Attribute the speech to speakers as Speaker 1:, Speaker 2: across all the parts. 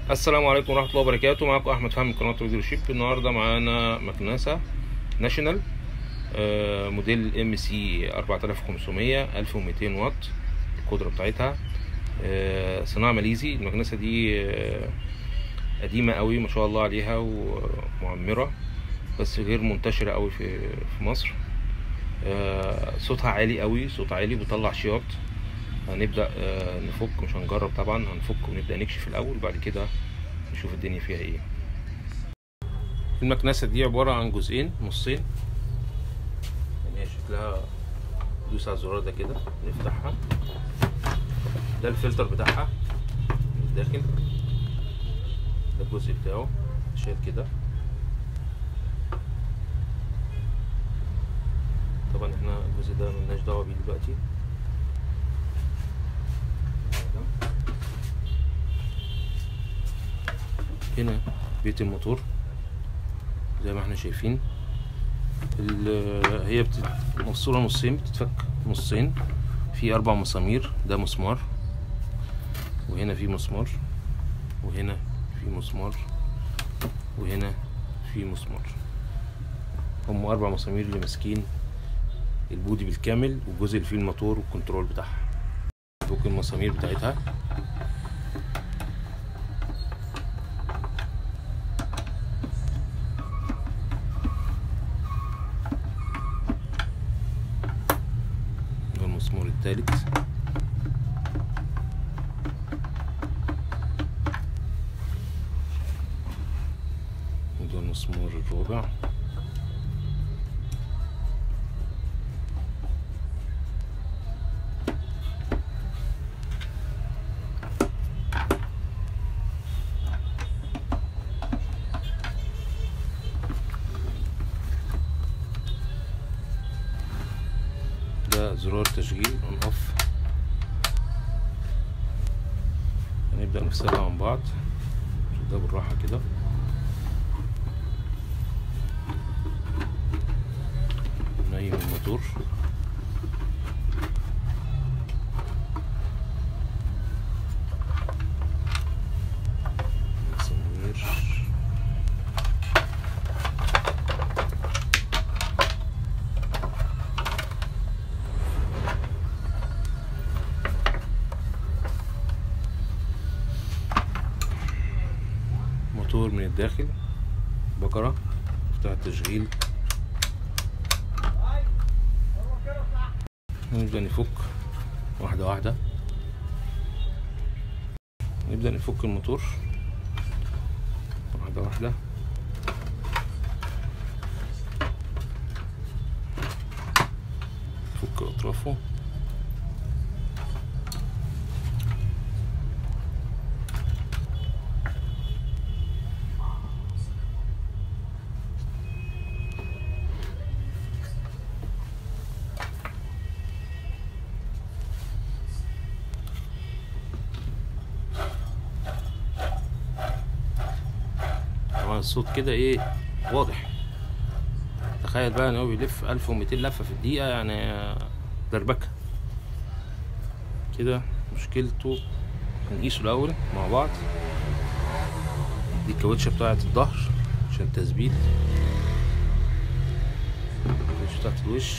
Speaker 1: السلام عليكم ورحمة الله وبركاته معكم أحمد فهمي من قناة ريديو شيب النهاردة معانا مكنسة ناشونال آه، موديل ام سي 4500 1200 واط القدرة بتاعتها آه، صناعة ماليزي المكنسة دي آه، قديمة قوي ما شاء الله عليها ومعمرة بس غير منتشرة قوي في في مصر آه، صوتها عالي قوي صوت عالي بيطلع شياط هنبدأ آه، نفك مش هنجرب طبعا هنفك ونبدأ نكشف الأول بعد كده نشوف الدنيا فيها ايه المكنسة دي عبارة عن جزئين نصين يعني هي شكلها دوس على الزرار ده كده نفتحها ده الفلتر بتاعها من الداخل ده الجزء بتاعه شايف كده طبعا احنا الجزء ده ملناش دعوة بيه دلوقتي هنا بيت الموتور زي ما احنا شايفين ال- هي بتت- مفصولة نصين بتتفك نصين في أربع مسامير ده مسمار وهنا في مسمار وهنا في مسمار وهنا في مسمار هم أربع مسامير اللي ماسكين البودي بالكامل والجزء اللي فيه الموتور والكنترول بتاعها فك المسامير بتاعتها ده المسمار التالت وده المسمار الرابع ده زرار تشغيل اون اوف هنبدأ نفصلها عن بعض ده بالراحة كده نايم الموتور مسامير موتور من الداخل بقرة بتاع التشغيل نبدأ نفك واحدة واحدة نبدأ نفك الموتور واحدة واحدة نفك أطرافه طبعا الصوت كده ايه واضح تخيل بقى ان هو بيلف 1200 لفة في الدقيقة يعني دربكة كده مشكلته هنقيسه الأول مع بعض دي الكاوتشة بتاعة الظهر عشان التثبيت الكاوتشة بتاعة الوش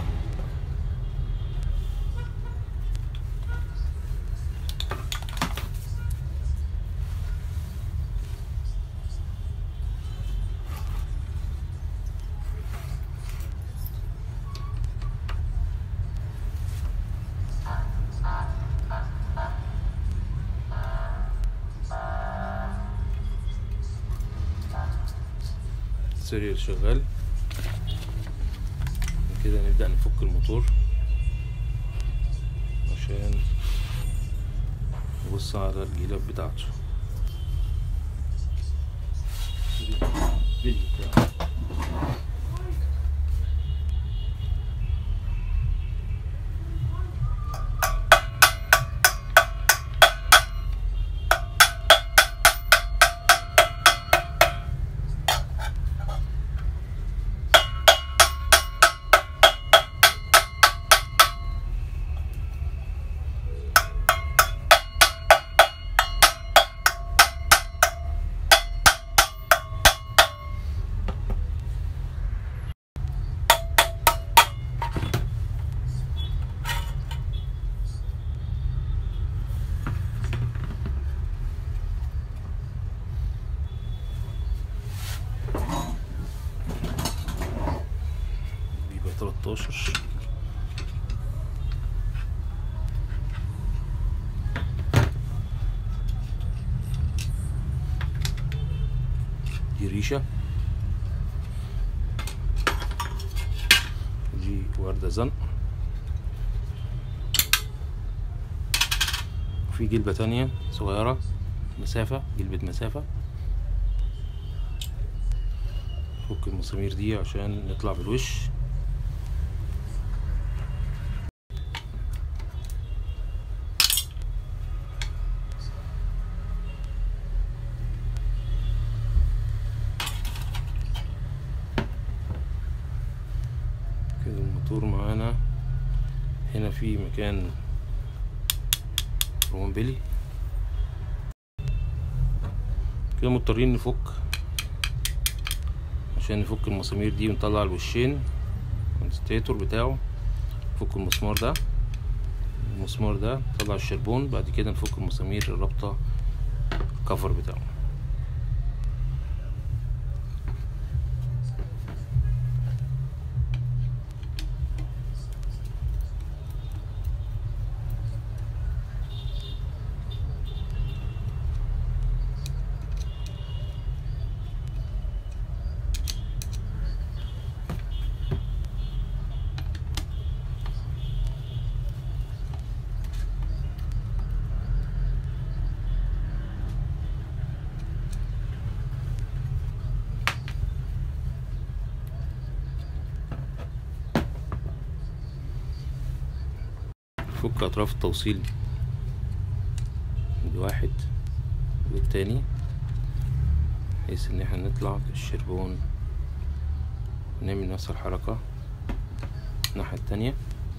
Speaker 1: السيريال شغال كده نبدأ نفك الموتور عشان نبص على الجيلات بتاعته الفيديو بتاعه. ستاشر دي ريشة دي وردة زنق وفي جلبة تانية صغيرة مسافة جلبة مسافة فك المسامير دي عشان نطلع بالوش كده الموتور معانا هنا في مكان رومبلي كده مضطرين نفك عشان نفك المسامير دي ونطلع الوشين الستيتور بتاعه نفك المسمار ده المسمار ده نطلع الشربون بعد كده نفك المسامير الرابطة الكفر بتاعه نفك اطراف التوصيل بواحد والتاني بحيث ان احنا نطلع الشربون ونعمل نفس الحركة الناحية التانية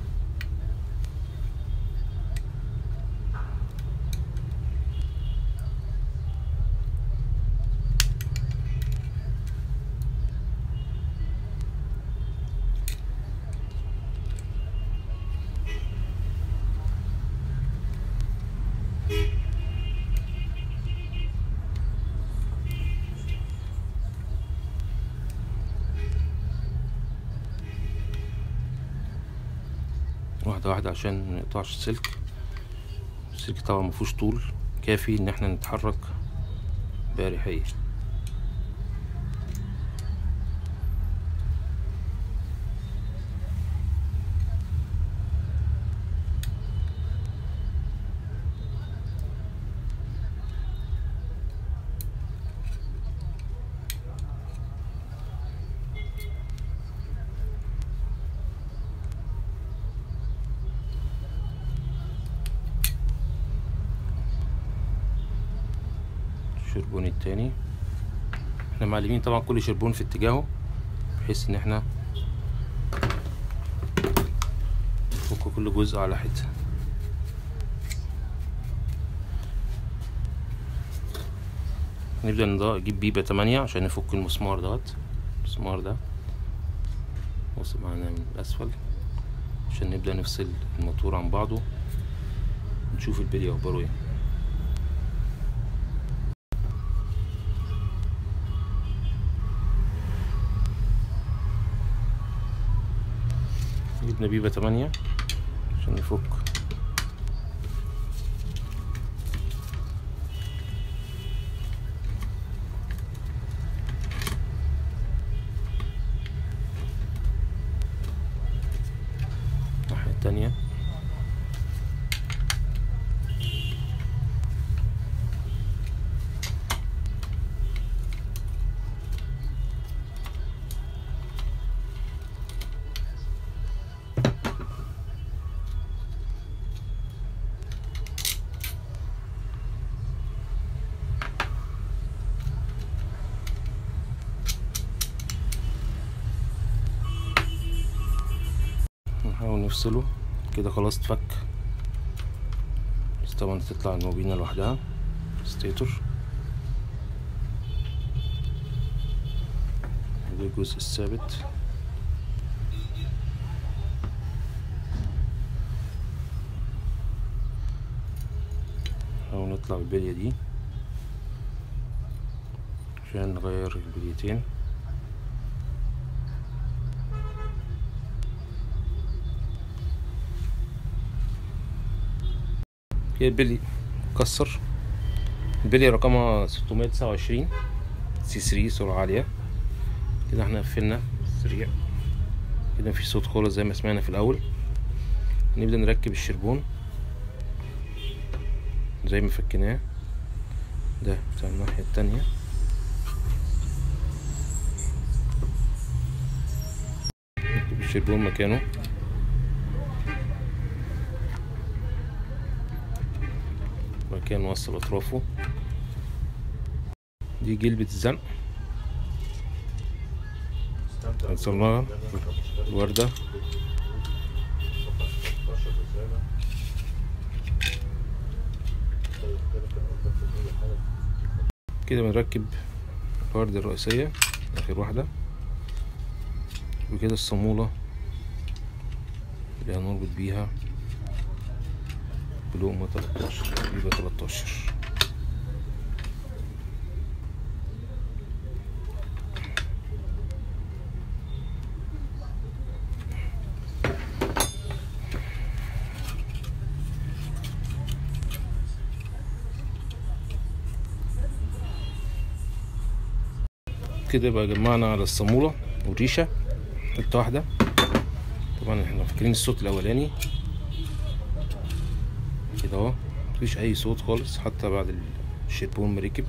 Speaker 1: واحدة واحدة عشان منقطعش السلك السلك طبعا مفهوش طول كافي ان احنا نتحرك بأريحية الشربون التاني احنا معلمين طبعا كل شربون في اتجاهه بحيث ان احنا نفك كل جزء على حدة نبدأ نجيب بيبة تمانية عشان نفك المسمار دوت المسمار ده وصل معانا من الأسفل عشان نبدأ نفصل الموتور عن بعضه نشوف البلي أخباره ايه جبنا بيبة تمانية عشان نفك الناحية التانية نحاول نفصله كده خلاص اتفك بس طبعا تطلع الموبينة لوحدها ستيتور ده الجزء الثابت نحاول نطلع بالبلية دي عشان نغير البليتين كده البلي مكسر البلي رقمها 629 سي 3 سرعة عالية كده احنا قفلنا سريع كده مفيش صوت خالص زي ما سمعنا في الأول نبدأ نركب الشربون زي ما فكناه ده بتاع الناحية التانية نركب الشربون مكانه مكان نوصل أطرافه دي جلبة الزنق هنصلها الوردة كده بنركب الوردة الرئيسية آخر واحدة وكده الصامولة اللي هنربط بيها بلقمة 13 يبقى 13 كده يبقى جمعنا على الصامولة والريشة حتة واحدة طبعا احنا فاكرين الصوت الأولاني كده اهو مفيش أي صوت خالص حتى بعد الشيبون مركب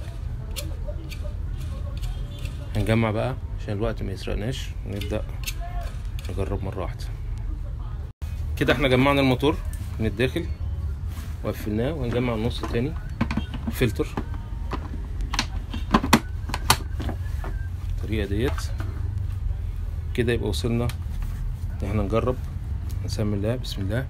Speaker 1: هنجمع بقى عشان الوقت ما يسرقناش ونبدأ نجرب مرة واحدة كده احنا جمعنا الموتور من الداخل وقفلناه وهنجمع النص التاني فلتر الطريقة ديت كده يبقى وصلنا ان احنا نجرب نسمي الله بسم الله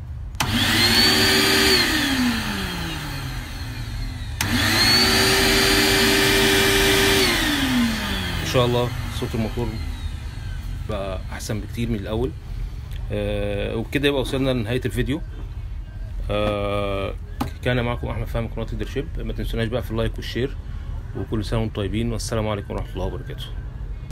Speaker 1: ان شاء الله صوت الموتور بقى احسن بكتير من الاول آه وبكده يبقى وصلنا لنهايه الفيديو آه كان معكم احمد فهمي قناه ليدرشيب ما تنسوناش بقى في اللايك والشير وكل سنه وانتم طيبين والسلام عليكم ورحمه الله وبركاته